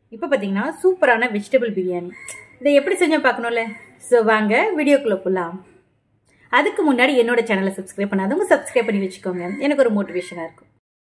இப்போ பார்த்தீங்கன்னா சூப்பரான வெஜிடபிள் பிரியாணி இதை எப்படி செஞ்சோம் பார்க்கணும்ல ஸோ வாங்க வீடியோக்குள்ளே போகலாம் அதுக்கு முன்னாடி என்னோட சேனலை சப்ஸ்கிரைப் பண்ணாதவங்க சப்ஸ்கிரைப் பண்ணி வச்சுக்கோங்க எனக்கு ஒரு மோட்டிவேஷனாக இருக்கும்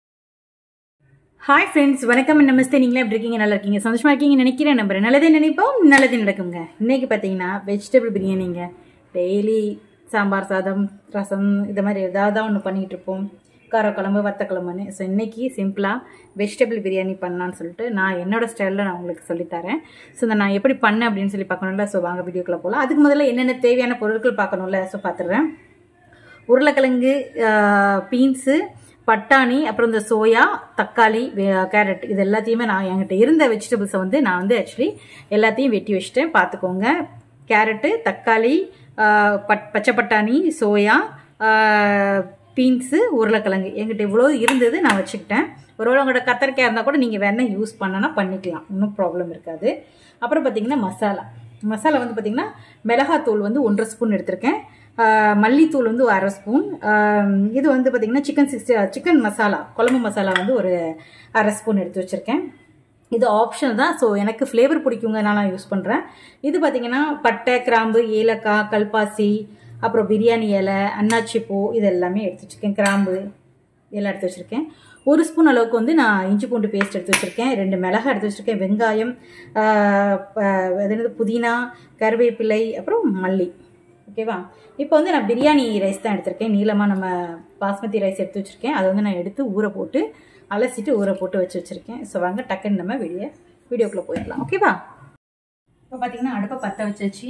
ஹாய் ஃப்ரெண்ட்ஸ் வணக்கம் நமஸ்தே நீங்களே எப்படி இருக்கீங்க நல்லா இருக்கீங்க சந்தோஷமா இருக்கீங்கன்னு நினைக்கிறேன் நம்புறேன் நல்லதே நினைப்போம் நல்லதே நடக்குங்க இன்னைக்கு பார்த்தீங்கன்னா வெஜிடபிள் பிரியாணிங்க டெய்லி சாம்பார் சாதம் ரசம் இது மாதிரி ஏதாவது ஒன்று பண்ணிகிட்டு இருப்போம் காரக்குழம்பு வத்தக்குழம்புன்னு ஸோ இன்னைக்கு சிம்பிளாக வெஜிடபிள் பிரியாணி பண்ணலான்னு சொல்லிட்டு நான் என்னோட ஸ்டைலில் நான் உங்களுக்கு சொல்லித்தரேன் ஸோ இதை நான் எப்படி பண்ணேன் அப்படின்னு சொல்லி பார்க்கணும்ல ஸோ வாங்க வீடியோக்குள்ளே போகலாம் அதுக்கு முதல்ல என்னென்ன தேவையான பொருட்கள் பார்க்கணும்ல ஸோ பார்த்துடுறேன் உருளைக்கிழங்கு பீன்ஸு பட்டாணி அப்புறம் இந்த சோயா தக்காளி கேரட் இது எல்லாத்தையுமே நான் என்கிட்ட இருந்த வெஜிடபிள்ஸை வந்து நான் வந்து ஆக்சுவலி எல்லாத்தையும் வெட்டி வச்சுட்டேன் பார்த்துக்கோங்க கேரட்டு தக்காளி பட் பச்சை பட்டாணி சோயா பீன்ஸு உருளைக்கிழங்கு எங்கிட்ட இவ்வளோ இருந்தது நான் வச்சுக்கிட்டேன் ஒருவேளை உங்களோட கத்தரிக்காய் இருந்தால் கூட நீங்கள் வேணால் யூஸ் பண்ணனா பண்ணிக்கலாம் ஒன்றும் ப்ராப்ளம் இருக்காது அப்புறம் பார்த்தீங்கன்னா மசாலா மசாலா வந்து பார்த்திங்கன்னா மிளகாத்தூள் வந்து ஒன்றரை ஸ்பூன் எடுத்திருக்கேன் மல்லித்தூள் வந்து அரை ஸ்பூன் இது வந்து பார்த்திங்கன்னா சிக்கன் சிக்ஸ்டி சிக்கன் மசாலா குழம்பு மசாலா வந்து ஒரு அரை ஸ்பூன் எடுத்து வச்சுருக்கேன் இது ஆப்ஷன் தான் ஸோ எனக்கு ஃப்ளேவர் பிடிக்குங்கனால நான் யூஸ் பண்ணுறேன் இது பார்த்திங்கன்னா பட்டை கிராம்பு ஏலக்காய் கல்பாசி அப்புறம் பிரியாணி இலை அன்னாச்சி பூ இது எல்லாமே எடுத்து வச்சுருக்கேன் கிராம்பு எல்லாம் எடுத்து வச்சுருக்கேன் ஒரு ஸ்பூன் அளவுக்கு வந்து நான் இஞ்சி பூண்டு பேஸ்ட் எடுத்து வச்சுருக்கேன் ரெண்டு மிளகா எடுத்து வச்சுருக்கேன் வெங்காயம் அது புதினா கருவேப்பிலை அப்புறம் மல்லி ஓகேவா இப்போ வந்து நான் பிரியாணி ரைஸ் தான் எடுத்திருக்கேன் நீளமாக நம்ம பாஸ்மதி ரைஸ் எடுத்து வச்சுருக்கேன் அதை வந்து நான் எடுத்து ஊற போட்டு அலசிட்டு ஊற போட்டு வச்சு வச்சுருக்கேன் ஸோ வாங்க டக்குன்னு நம்ம வெளியே வீடியோக்குள்ளே போயிடலாம் ஓகேவா இப்போ பார்த்தீங்கன்னா அடுப்பை பற்ற வச்சாச்சு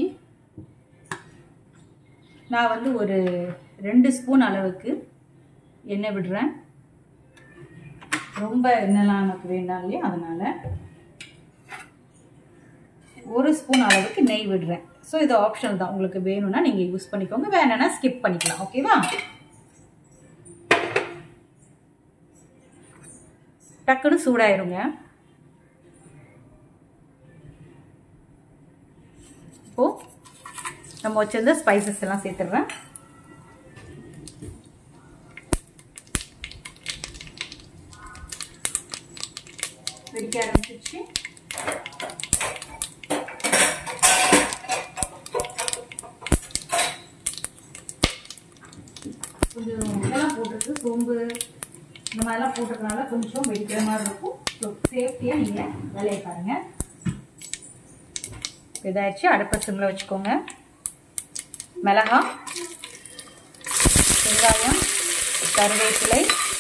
நான் வந்து ஒரு ரெண்டு ஸ்பூன் அளவுக்கு எண்ணெய் விடுறேன் ரொம்ப எண்ணெய்லாம் எனக்கு வேண்டாம் இல்லையா அதனால் ஒரு ஸ்பூன் அளவுக்கு நெய் விடுறேன் ஸோ இது ஆப்ஷனல் தான் உங்களுக்கு வேணும்னா நீங்கள் யூஸ் பண்ணிக்கோங்க வேணும்னா ஸ்கிப் பண்ணிக்கலாம் ஓகேவா டக்குன்னு சூடாயிருங்க இப்போ நம்ம வச்சிருந்த ஸ்பைசஸ் எல்லாம் சேர்த்துடுறேன் வெடிக்க ஆரம்பிச்சிருச்சு கொஞ்சம் இதெல்லாம் போட்டுருக்கு சோம்பு இந்த மாதிரிலாம் போட்டுறதுனால கொஞ்சம் வெடிக்கிற மாதிரி இருக்கும் ஸோ சேஃப்டியாக நீங்கள் வேலையை பாருங்கள் இதாகிடுச்சு அடுப்பை சிம்மில் வச்சுக்கோங்க மிளகா வெங்காயம் கருவேப்பிலை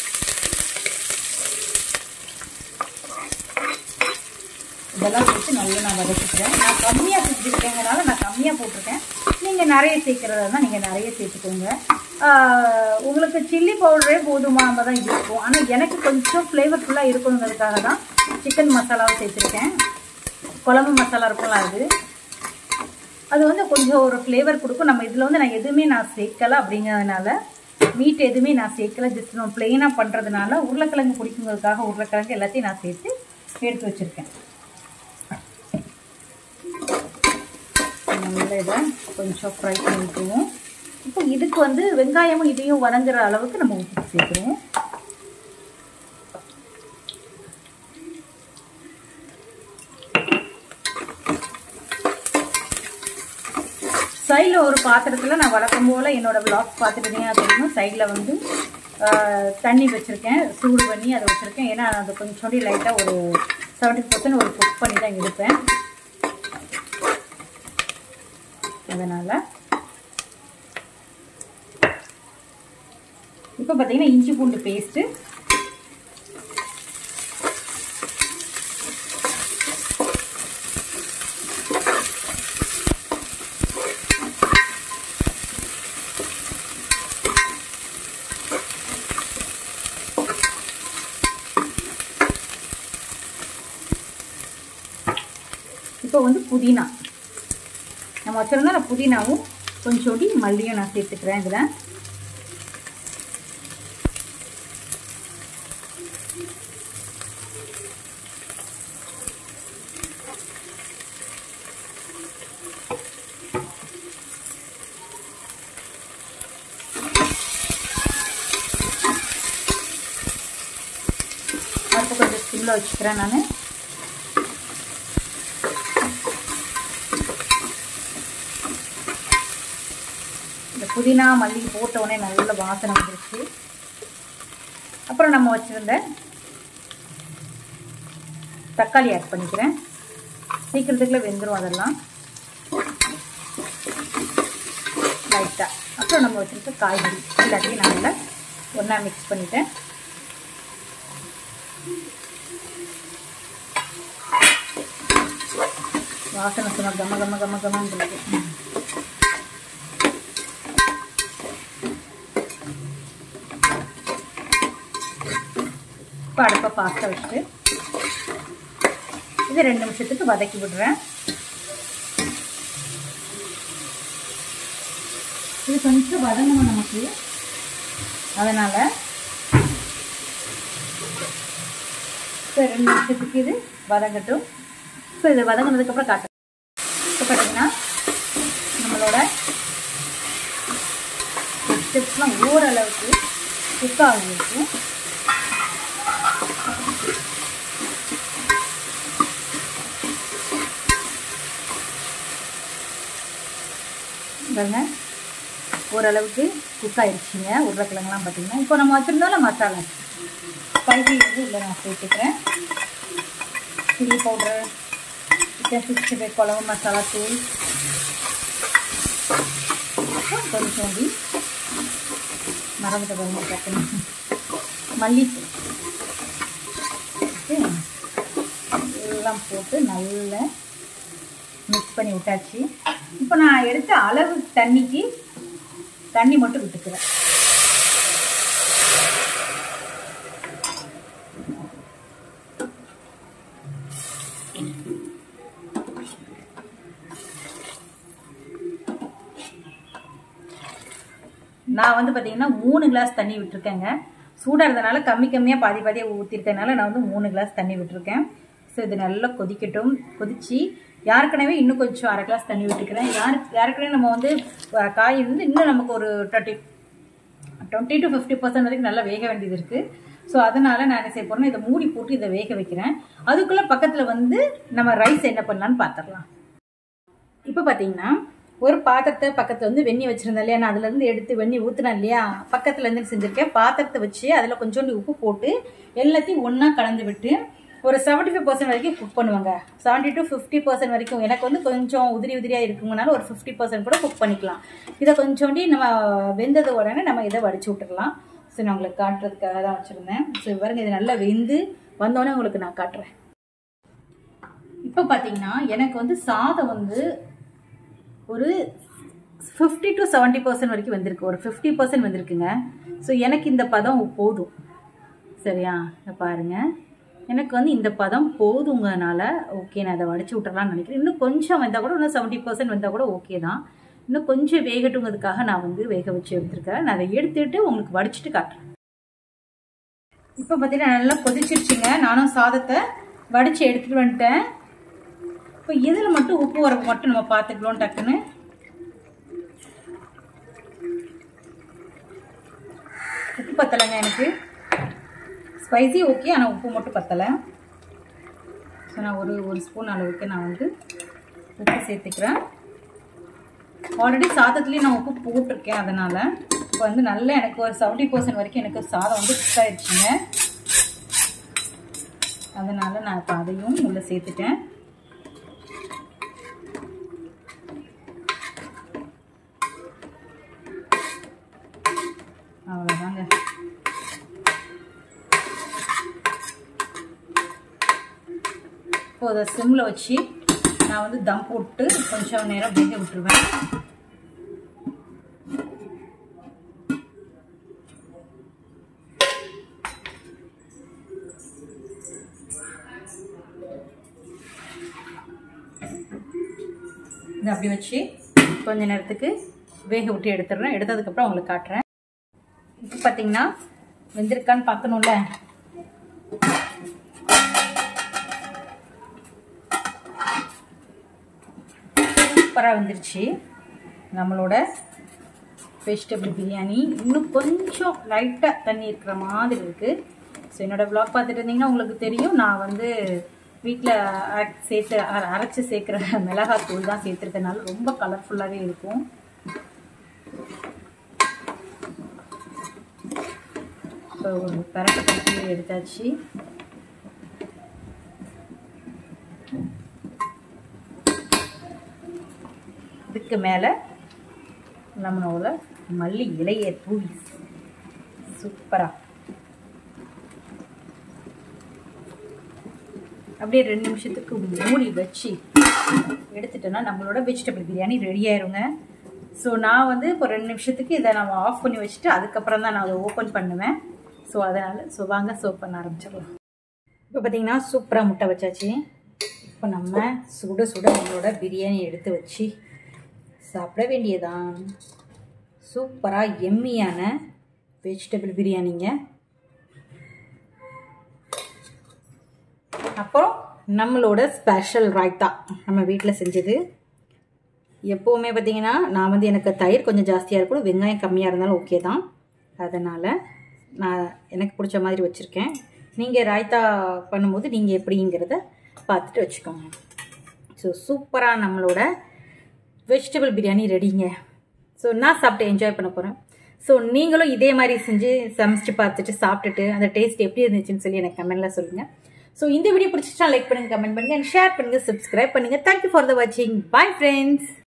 இதெல்லாம் சேர்த்து நல்லா நான் வதக்கிக்கிறேன் நான் கம்மியாக செஞ்சுருக்கேங்கிறனால நான் கம்மியாக போட்டிருக்கேன் நீங்கள் நிறைய சேர்க்குறதா தான் நீங்கள் நிறைய சேர்த்துக்கோங்க உங்களுக்கு சில்லி பவுடரே போதுமாக தான் இருக்கும் ஆனால் எனக்கு கொஞ்சம் ஃப்ளேவர்ஃபுல்லாக இருக்கணுங்கிறதுக்காக தான் சிக்கன் மசாலாவும் சேர்த்துருக்கேன் குழம்பு மசாலா இருக்கும்ல அது அது வந்து கொஞ்சம் ஒரு ஃப்ளேவர் கொடுக்கும் நம்ம இதில் வந்து நான் எதுவுமே நான் சேர்க்கலை அப்படிங்கிறதுனால மீட் எதுவுமே நான் சேர்க்கலை ஜஸ்ட் நம்ம ப்ளெயினாக பண்ணுறதுனால உருளைக்கிழங்கு பிடிக்குங்கிறதுக்காக உருளைக்கிழங்கு எல்லாத்தையும் நான் சேர்த்து எடுத்து வச்சுருக்கேன் நல்லா இதை கொஞ்சம் ஃப்ரை பண்ணிக்குவோம் இப்போ இதுக்கு வந்து வெங்காயமும் இதையும் வதங்குற அளவுக்கு நம்ம உப்பு சேர்க்குறோம் சைடில் ஒரு பாத்திரத்தில் நான் வழக்கம் போல் என்னோடய பிளாக்ஸ் பார்த்துட்டீங்கன்னா தெரியும் சைடில் வந்து தண்ணி வச்சுருக்கேன் சூடு பண்ணி அதை வச்சுருக்கேன் ஏன்னா அது கொஞ்சம் சொல்லி லைட்டாக ஒரு செவன்ட்டி பர்சன்ட் ஒரு குக் பண்ணி தான் எடுப்பேன் அதனால் இப்போ பார்த்தீங்கன்னா இஞ்சி பூண்டு பேஸ்ட்டு இப்போ வந்து புதினா நம்ம வச்சுருந்தா நான் புதினாவும் கொஞ்சோண்டி மல்லியும் நான் சேர்த்துக்கிறேன் இதில் அடுப்பு கொஞ்சம் சிம்மில் வச்சுக்கிறேன் நான் புதினா மல்லி போட்ட உடனே நல்ல வாசனை வந்துருச்சு அப்புறம் நம்ம வச்சுருந்த தக்காளி ஆட் பண்ணிக்கிறேன் சீக்கிரத்துக்குள்ள வெந்துடும் அதெல்லாம் லைட்டாக அப்புறம் நம்ம வச்சுருக்க காய்கறி எல்லாத்தையும் நான் நல்லா ஒன்றா மிக்ஸ் பண்ணிட்டேன் வாசனை சும்மா கம கம கம கமன்னு இருக்கு இப்போ அடுப்பை பாஸ்தா வச்சுட்டு இது ரெண்டு நிமிஷத்துக்கு வதக்கி விடுறேன் இது கொஞ்சம் வதங்கணும் நமக்கு அதனால் ஸோ ரெண்டு நிமிஷத்துக்கு இது வதங்கட்டும் ஸோ இது வதங்கினதுக்கப்புறம் காட்டுறேன் இப்போ பார்த்தீங்கன்னா நம்மளோட வெஜிடபிள்ஸ்லாம் ஓரளவுக்கு குக் ஆகிருக்கு பாருங்க ஓரளவுக்கு குக் ஆயிடுச்சுங்க உருளைக்கிழங்குலாம் பார்த்தீங்கன்னா இப்போ நம்ம வச்சுருந்தாலும் மசாலா ஸ்பைசி வந்து இல்லை நான் சேர்த்துக்கிறேன் chilli powder chicken sixty five குழம்பு மசாலா தூள் கொஞ்சோண்டி மறந்துட்டு பாருங்க டக்குன்னு மல்லித்தூள் ஓகே எல்லாம் போட்டு நல்லா மிக்ஸ் பண்ணி விட்டாச்சு இப்போ நான் எடுத்த அளவு தண்ணிக்கு தண்ணி மட்டும் விட்டுக்கிறேன் நான் வந்து பார்த்தீங்கன்னா மூணு கிளாஸ் தண்ணி விட்டுருக்கேங்க சூடாக இருந்தனால கம்மி கம்மியாக பாதி பாதியாக ஊற்றிருக்கனால நான் வந்து மூணு கிளாஸ் தண்ணி விட்டுருக்கேன் ஸோ இது நல்லா கொதிக்கட்டும் கொதிச்சு யாருக்கனவே இன்னும் கொஞ்சம் அரை கிளாஸ் தண்ணி விட்டுக்கிறேன் யாரு யாருக்கனவே நம்ம வந்து அஹ், காய் வந்து இன்னும் நமக்கு ஒரு twenty twenty to fifty percent வரைக்கும் நல்லா வேக வேண்டியது இருக்குது ஸோ அதனால நான் என்ன செய்ய போகிறேன்னா இதை மூடி போட்டு இதை வேக வைக்கிறேன் அதுக்குள்ளே பக்கத்தில் வந்து நம்ம ரைஸ் என்ன பண்ணலான்னு பார்த்துடலாம் இப்போ பார்த்தீங்கன்னா ஒரு பாத்திரத்தை பக்கத்தில் வந்து வெந்நி வச்சுருந்தேன் இல்லையா நான் அதுலேருந்து எடுத்து வெந்நி ஊற்றினேன் இல்லையா பக்கத்தில் இருந்து செஞ்சுருக்கேன் பாத்திரத்தை வச்சு அதில் கொஞ்சோண்டு உப்பு போட்டு எல்லாத்தையும் ஒன்றா கலந்து விட்டு ஒரு செவன்ட்டி ஃபைவ் பர்சன்ட் வரைக்கும் குக் பண்ணுவாங்க செவன்ட்டி டு ஃபிஃப்டி பர்சன்ட் வரைக்கும் எனக்கு வந்து கொஞ்சம் உதிரி உதிரியாக இருக்குங்கனால ஒரு ஃபிஃப்டி பர்சன்ட் கூட குக் பண்ணிக்கலாம் இதை கொஞ்சோண்டி நம்ம வெந்தது உடனே நம்ம இதை வடிச்சு விட்டுறலாம் ஸோ நான் உங்களுக்கு காட்டுறதுக்காக தான் வச்சுருந்தேன் ஸோ பாருங்க இது நல்லா வெந்து வந்தோடனே உங்களுக்கு நான் காட்டுறேன் இப்போ பார்த்தீங்கன்னா எனக்கு வந்து சாதம் வந்து ஒரு ஃபிஃப்டி டு செவன்ட்டி பர்சன்ட் வரைக்கும் வந்திருக்கு ஒரு ஃபிஃப்டி பர்சன்ட் வந்திருக்குங்க ஸோ எனக்கு இந்த பதம் போதும் சரியா இதை பாருங்க எனக்கு வந்து இந்த பதம் போதுங்கனால ஓகே நான் அதை வடிச்சு விட்டுறலாம்னு நினைக்கிறேன் இன்னும் கொஞ்சம் வந்தால் கூட இன்னும் செவன்ட்டி பர்சன்ட் வந்தால் கூட ஓகே தான் இன்னும் கொஞ்சம் வேகட்டுங்கிறதுக்காக நான் வந்து வேக வச்சு எடுத்துருக்கேன் நான் அதை எடுத்துட்டு உங்களுக்கு வடிச்சிட்டு காட்டுறேன் இப்போ பார்த்தீங்கன்னா நல்லா கொதிச்சிருச்சுங்க நானும் சாதத்தை வடித்து எடுத்துகிட்டு வந்துட்டேன் இப்போ இதில் மட்டும் உப்பு உரப்பு மட்டும் நம்ம பார்த்துக்கலாம் டக்குன்னு உப்பு பத்தலைங்க எனக்கு ஸ்பைசி ஓகே ஆனால் உப்பு மட்டும் பத்தலை ஸோ நான் ஒரு ஒரு ஸ்பூன் அளவுக்கு நான் வந்து உப்பு சேர்த்துக்கிறேன் ஆல்ரெடி சாதத்துலேயும் நான் உப்பு போட்டிருக்கேன் அதனால் இப்போ வந்து நல்லா எனக்கு ஒரு செவன்ட்டி பர்சன்ட் வரைக்கும் எனக்கு சாதம் வந்து குக் ஆயிடுச்சுங்க அதனால் நான் இப்போ அதையும் உள்ளே சேர்த்துட்டேன் அவ்வளோதாங்க இப்போ அதை சிம்மில் வச்சு நான் வந்து தம் போட்டு கொஞ்சம் நேரம் வேக விட்டுருவேன் இதை அப்படி வச்சு கொஞ்ச நேரத்துக்கு வேக விட்டு எடுத்துடுறேன் எடுத்ததுக்கப்புறம் உங்களுக்கு காட்டுறேன் இப்போ பார்த்தீங்கன்னா வெந்திருக்கான்னு பார்க்கணும்ல சூப்பராக வந்துருச்சு நம்மளோட வெஜிடபிள் பிரியாணி இன்னும் கொஞ்சம் லைட்டாக தண்ணி இருக்கிற மாதிரி இருக்குது ஸோ என்னோடய வ்ளாக் பார்த்துட்டு இருந்தீங்கன்னா உங்களுக்கு தெரியும் நான் வந்து வீட்டில் சேர்த்து அர- அரைச்சு சேர்க்குற மிளகாத்தூள் தான் சேர்த்துருக்கனால ரொம்ப கலர்ஃபுல்லாகவே இருக்கும் இப்போ ஒரு பரட்டை பற்றி எடுத்தாச்சு இதுக்கு மேலே நம்மளோட மல்லி இலையை தூவி சூப்பராக அப்படியே ரெண்டு நிமிஷத்துக்கு மூடி வச்சு எடுத்துட்டோன்னா நம்மளோட வெஜிடபிள் பிரியாணி ரெடி ஆயிருங்க ஸோ நான் வந்து இப்போ ரெண்டு நிமிஷத்துக்கு இதை நம்ம ஆஃப் பண்ணி வச்சுட்டு அதுக்கப்புறம் தான் நான் அதை ஓப்பன் பண்ணுவேன் ஸோ அதனால் ஸோ வாங்க சர்வ் பண்ண ஆரம்பிச்சிடலாம் இப்போ பார்த்தீங்கன்னா சூப்பராக முட்டை வச்சாச்சு இப்போ நம்ம சுட சுட நம்மளோட பிரியாணி எடுத்து வச்சு சாப்பிட வேண்டியதான் சூப்பராக எம்மியான வெஜிடபிள் பிரியாணிங்க அப்புறம் நம்மளோட ஸ்பெஷல் ராய்த்தா நம்ம வீட்டில் செஞ்சது எப்போவுமே பார்த்தீங்கன்னா நான் வந்து எனக்கு தயிர் கொஞ்சம் ஜாஸ்தியாக இருக்கணும் வெங்காயம் கம்மியாக இருந்தாலும் ஓகே தான் அதனால் நான் எனக்கு பிடிச்ச மாதிரி வச்சுருக்கேன் நீங்கள் ராய்த்தா பண்ணும்போது நீங்கள் எப்படிங்கிறத பார்த்துட்டு வச்சுக்கோங்க ஸோ சூப்பராக நம்மளோட வெஜிடபிள் பிரியாணி ரெடிங்க ஸோ நான் சாப்பிட்டு என்ஜாய் பண்ண போகிறேன் ஸோ நீங்களும் இதே மாதிரி செஞ்சு சமைச்சு பார்த்துட்டு சாப்பிட்டுட்டு அந்த டேஸ்ட் எப்படி இருந்துச்சுன்னு சொல்லி எனக்கு கமெண்ட்டில் சொல்லுங்கள் ஸோ இந்த வீடியோ பிடிச்சிச்சா லைக் பண்ணுங்கள் கமெண்ட் பண்ணுங்கள் அண்ட் ஷேர் பண்ணுங்கள் சப்ஸ்கிரைப் பண்ணுங்கள் தேங்க்யூ ஃபார் த வாட்சிங் பாய் ஃப்ரெண்ட்ஸ்